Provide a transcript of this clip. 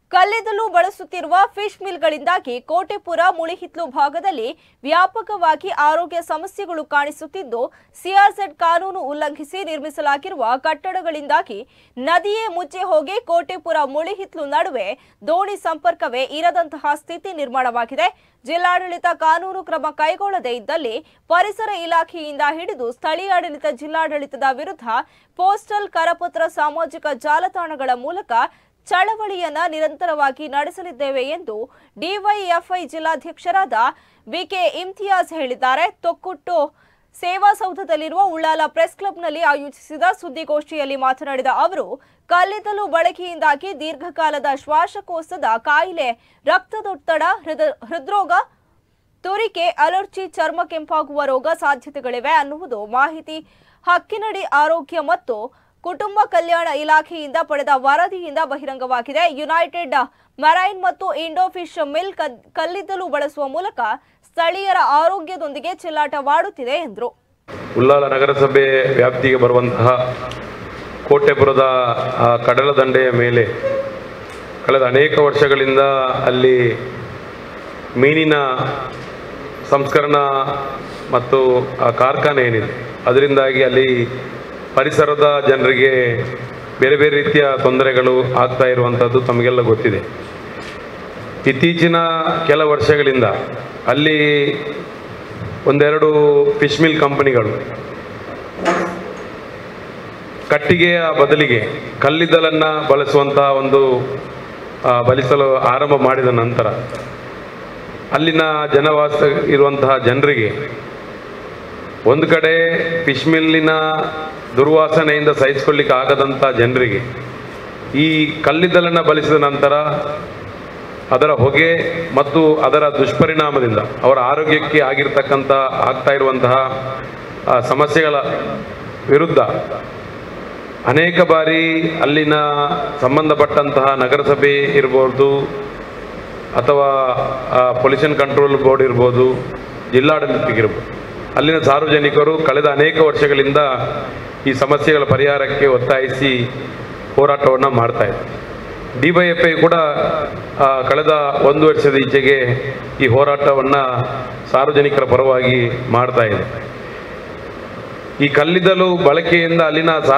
ಕಲ್ಲಿದ್ದಲು ಬಳಸುತ್ತಿರುವ ಫಿಶ್ ಮಿಲ್ಗಳಿಂದಾಗಿ ಕೋಟೆಪುರ ಮುಳಿಹಿತ್ಲು ಭಾಗದಲ್ಲಿ ವ್ಯಾಪಕವಾಗಿ ಆರೋಗ್ಯ ಸಮಸ್ಯೆಗಳು ಕಾಣಿಸುತ್ತಿದ್ದು ಸಿಆರ್ಸೆಡ್ ಕಾನೂನು ಉಲ್ಲಂಘಿಸಿ ನಿರ್ಮಿಸಲಾಗಿರುವ ಕಟ್ಟಡಗಳಿಂದಾಗಿ ನದಿಯೇ ಮುಚ್ಚಿ ಹೋಗಿ ಕೋಟೆಪುರ ಮುಳಿಹಿತ್ಲು ನಡುವೆ ದೋಣಿ ಸಂಪರ್ಕವೇ ಇರದಂತಹ ಸ್ಥಿತಿ ನಿರ್ಮಾಣವಾಗಿದೆ ಜಿಲ್ಲಾಡಳಿತ ಕಾನೂನು ಕ್ರಮ ಕೈಗೊಳ್ಳದೇ ಇದ್ದಲ್ಲಿ ಪರಿಸರ ಇಲಾಖೆಯಿಂದ ಹಿಡಿದು ಸ್ಥಳೀಯ ಆಡಳಿತ ಜಿಲ್ಲಾಡಳಿತದ ವಿರುದ್ಧ ಪೋಸ್ಟಲ್ ಕರಪತ್ರ ಸಾಮಾಜಿಕ ಜಾಲತಾಣಗಳ ಮೂಲಕ ಚಳವಳಿಯನ್ನ ನಿರಂತರವಾಗಿ ನಡೆಸಲಿದ್ದೇವೆ ಎಂದು ಡಿವೈಎಫ್ಐ ಜಿಲ್ಲಾಧ್ಯಕ್ಷರಾದ ವಿಕೆ ಇಮ್ತಿಯಾಜ್ ಹೇಳಿದ್ದಾರೆ ತೊಕ್ಕುಟ್ಟು ಸೇವಾ ಸೌಧದಲ್ಲಿರುವ ಉಳ್ಳಾಲ ಪ್ರೆಸ್ ಕ್ಲಬ್ನಲ್ಲಿ ಆಯೋಜಿಸಿದ ಸುದ್ದಿಗೋಷ್ಠಿಯಲ್ಲಿ ಮಾತನಾಡಿದ ಅವರು ಕಲ್ಲಿದ್ದಲು ಬಳಕೆಯಿಂದಾಗಿ ದೀರ್ಘಕಾಲದ ಶ್ವಾಸಕೋಶದ ಕಾಯಿಲೆ ರಕ್ತದೊತ್ತಡ ಹೃದ ಹೃದ್ರೋಗ ತುರಿಕೆ ಅಲರ್ಜಿ ಚರ್ಮ ಕೆಂಪಾಗುವ ರೋಗ ಸಾಧ್ಯತೆಗಳಿವೆ ಅನ್ನುವುದು ಮಾಹಿತಿ ಹಕ್ಕಿನಡಿ ಆರೋಗ್ಯ ಮತ್ತು ಕುಟುಂಬ ಕಲ್ಯಾಣ ಇಲಾಖೆಯಿಂದ ಪಡೆದ ವರದಿಯಿಂದ ಬಹಿರಂಗವಾಗಿದೆ ಯುನೈಟೆಡ್ ಮರೈನ್ ಮತ್ತು ಇಂಡೋಫಿಶ್ ಮಿಲ್ ಕದ್- ಕಲ್ಲಿದ್ದಲು ಬಳಸುವ ಮೂಲಕ ಸ್ಥಳೀಯರ ಆರೋಗ್ಯದೊಂದಿಗೆ ಚೆಲ್ಲಾಟವಾಡುತ್ತಿದೆ ಎಂದರು ಉಳ್ಳಾಲ ನಗರಸಭೆ ವ್ಯಾಪ್ತಿಗೆ ಬರುವಂತಹ ಕೋಟೆಪುರದ ಆ ಕಡಲ ದಂಡೆಯ ಮೇಲೆ ಕಳೆದ ಅನೇಕ ವರ್ಷಗಳಿಂದ ಅಲ್ಲಿ ಮೀನಿನ ಸಂಸ್ಕರಣಾ ಮತ್ತು ಆ ಕಾರ್ಖಾನೆ ಏನಿದೆ ಅದರಿಂದಾಗಿ ಅಲ್ಲಿ ಪರಿಸರದ ಜನರಿಗೆ ಬೇರೆ ಬೇರೆ ರೀತಿಯ ತೊಂದರೆಗಳು ಆಗ್ತಾ ಇರುವಂಥದ್ದು ತಮಗೆಲ್ಲ ಗೊತ್ತಿದೆ ಇತ್ತೀಚಿನ ಕೆಲ ವರ್ಷಗಳಿಂದ ಅಲ್ಲಿ ಒಂದೆರಡು ಫಿಶ್ ಮಿಲ್ ಕಂಪನಿಗಳು ಕಟ್ಟಿಗೆಯ ಬದಲಿಗೆ ಕಲ್ಲಿದ್ದಲನ್ನು ಬಳಸುವಂತಹ ಒಂದು ಆ, ಬಳಸಲು ಆರಂಭ ಮಾಡಿದ ನಂತರ ಅಲ್ಲಿನ ಜನವಾಸ ಇರುವಂತಹ ಜನರಿಗೆ ಒಂದು ಕಡೆ ಫಿಶ್ ಮಿಲ್ಲಿನ ದುರ್ವಾಸನೆಯಿಂದ ಸಹಿಸಿಕೊಳ್ಳಿಕ್ಕೆ ಆಗದಂಥ ಜನರಿಗೆ ಈ ಕಲ್ಲಿದ್ದಲನ್ನು ಬಳಸಿದ ನಂತರ ಅದರ ಹೊಗೆ ಮತ್ತು ಅದರ ದುಷ್ಪರಿಣಾಮದಿಂದ ಅವರ ಆರೋಗ್ಯಕ್ಕೆ ಆಗಿರ್ತಕ್ಕಂಥ ಆಗ್ತಾ ಇರುವಂತಹ ಆ, ಸಮಸ್ಯೆಗಳ ವಿರುದ್ಧ ಅನೇಕ ಬಾರಿ ಅಲ್ಲಿನ ಸಂಬಂಧಪಟ್ಟಂತಹ ನಗರಸಭೆ ಇರ್ಬೋದು ಅಥವಾ ಪೊಲ್ಯೂಷನ್ ಕಂಟ್ರೋಲ್ ಬೋರ್ಡ್ ಇರ್ಬೋದು ಜಿಲ್ಲಾಡಳಿತಕ್ಕಿರ್ಬೋದು ಅಲ್ಲಿನ ಸಾರ್ವಜನಿಕರು ಕಳೆದ ಅನೇಕ ವರ್ಷಗಳಿಂದ ಈ ಸಮಸ್ಯೆಗಳ ಪರಿಹಾರಕ್ಕೆ ಒತ್ತಾಯಿಸಿ ಹೋರಾಟವನ್ನು ಮಾಡ್ತಾ ಇದ್ದಾರೆ ಡಿ ವೈ ಎಫ್ ಐ ಕೂಡ ಆ, ಕಳೆದ ಒಂದು ವರ್ಷದ ಈಚೆಗೆ ಈ ಹೋರಾಟವನ್ನು ಸಾರ್ವಜನಿಕರ ಪರವಾಗಿ ಮಾಡ್ತಾ ಇದೆ ಈ ಕಲ್ಲಿದ್ದಲು ಬಳಕೆಯಿಂದ ಅಲ್ಲಿನ